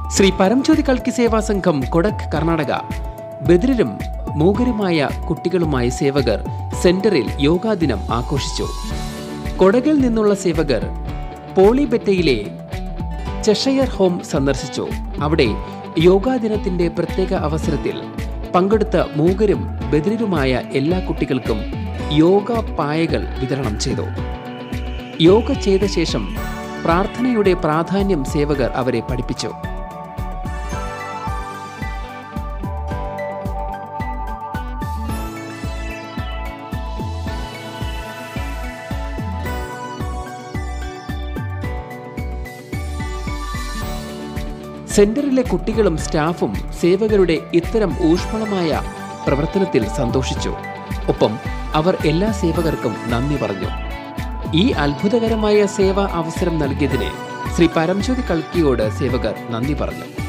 ശ്രീ പരംജ്യോതി കൽക്കി സേവാ സംഘം കൊടക് കർണാടക ബദിരരും മൂകരുമായ കുട്ടികളുമായി സേവകർ സെന്ററിൽ യോഗാ ദിനം ആഘോഷിച്ചു കൊടകിൽ നിന്നുള്ള സേവകർ പോളിബെറ്റയിലെ ചെഷയർ ഹോം സന്ദർശിച്ചു അവിടെ യോഗാ ദിനത്തിന്റെ പ്രത്യേക അവസരത്തിൽ പങ്കെടുത്ത മൂകരും ബദിരരുമായ എല്ലാ കുട്ടികൾക്കും യോഗ പായകൾ വിതരണം ചെയ്തു യോഗ ചെയ്ത ശേഷം പ്രാർത്ഥനയുടെ പ്രാധാന്യം സേവകർ അവരെ പഠിപ്പിച്ചു സെന്ററിലെ കുട്ടികളും സ്റ്റാഫും സേവകരുടെ ഇത്തരം ഊഷ്മളമായ പ്രവർത്തനത്തിൽ സന്തോഷിച്ചു ഒപ്പം അവർ എല്ലാ സേവകർക്കും നന്ദി പറഞ്ഞു ഈ അത്ഭുതകരമായ സേവാ അവസരം നൽകിയതിന് ശ്രീ പരംജ്യോതി കൽക്കിയോട് സേവകർ നന്ദി പറഞ്ഞു